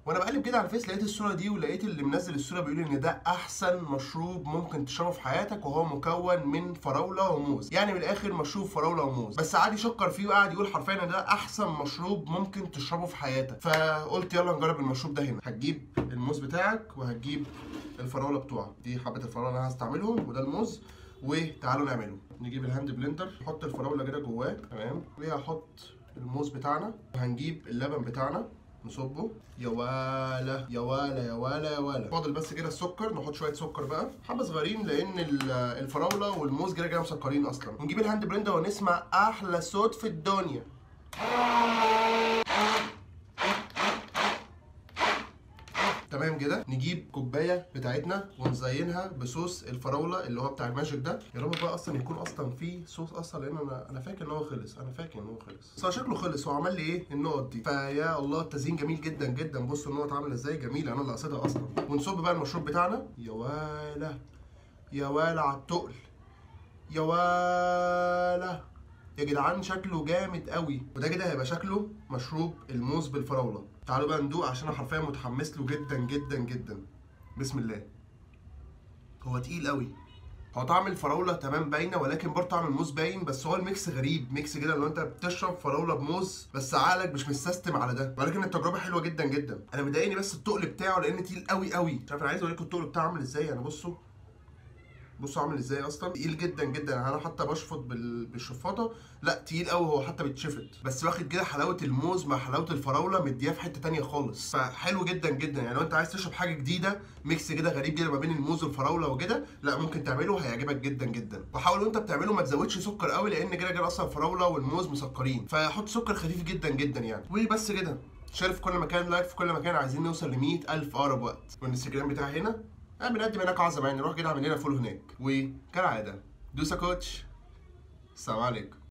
وانا بقلب كده على الفيس لقيت الصوره دي ولقيت اللي منزل الصوره بيقول ان ده احسن مشروب ممكن تشربه في حياتك وهو مكون من فراوله وموز يعني من الاخر مشروب فراوله وموز بس قعد يشكر فيه وقعد يقول حرفيا ان ده احسن مشروب ممكن تشربه في حياتك فقلت يلا نجرب المشروب ده هنا هتجيب الموز بتاعك وهتجيب الفراوله بتوعك دي حبه الفراوله اللي انا هستعملهم وده الموز وتعالوا نعمله نجيب الهاند بلندر نحط الفراوله كده جواه تمام وهحط الموز بتاعنا وهنجيب اللبن بتاعنا نصبه يا ولا يا ولا يا ولا يا ولا فاضل بس كده السكر نحط شويه سكر بقى حبه صغيرين لان ال- الفراوله والموز كده كده مسكرين اصلا ونجيب الهاند بلندر ونسمع احلى صوت في الدنيا تمام كده نجيب كوبايه بتاعتنا ونزينها بصوص الفراوله اللي هو بتاع الماجيك ده يا رب بقى اصلا يكون اصلا فيه صوص اصلا لان انا انا فاكر ان هو خلص انا فاكر ان هو خلص بس هو شكله خلص هو عمل لي ايه النقط دي فيا الله التزيين جميل جدا جدا بصوا النقط عامله ازاي جميله انا اللي قصدها اصلا ونصب بقى المشروب بتاعنا يا ولا يا ولا على التقل يا ولا يا جدعان شكله جامد قوي وده كده هيبقى شكله مشروب الموز بالفراوله تعالوا بقى ندوق عشان انا حرفيا متحمس له جدا جدا جدا بسم الله هو تقيل قوي هو طعم الفراوله تمام باينه ولكن برضه طعم الموز باين بس هو الميكس غريب ميكس كده لو انت بتشرب فراوله بموز بس عقلك مش مستسلم على ده ولكن التجربه حلوه جدا جدا انا مضايقني بس التقل بتاعه لان تقيل قوي قوي مش عارف انا عايز اوريكم التقل بتاعه عامل ازاي يعني بصوا بصوا عامل ازاي اصلا تقيل جدا جدا انا حتى بشفط بال... بالشفاطه لا تقيل قوي هو حتى بيتشفط بس واخد كده حلاوه الموز مع حلاوه الفراوله مديها في حته تانية خالص فحلو جدا جدا يعني لو انت عايز تشرب حاجه جديده ميكس كده غريب كده ما بين الموز والفراوله وكده لا ممكن تعمله هيعجبك جدا جدا وحاول وانت بتعمله ما تزودش سكر قوي لان كده كده اصلا الفراوله والموز مسكرين فحط سكر خفيف جدا جدا يعني وبس كده شير في كل مكان لايك في كل مكان عايزين نوصل ل 100000 اقرب وقت والانستجرام بتاعي هنا انا بنقدم هناك عظمه يعني روح كده اعمل لنا فولو هناك وكالعاده دوسا كوتش السلام عليكم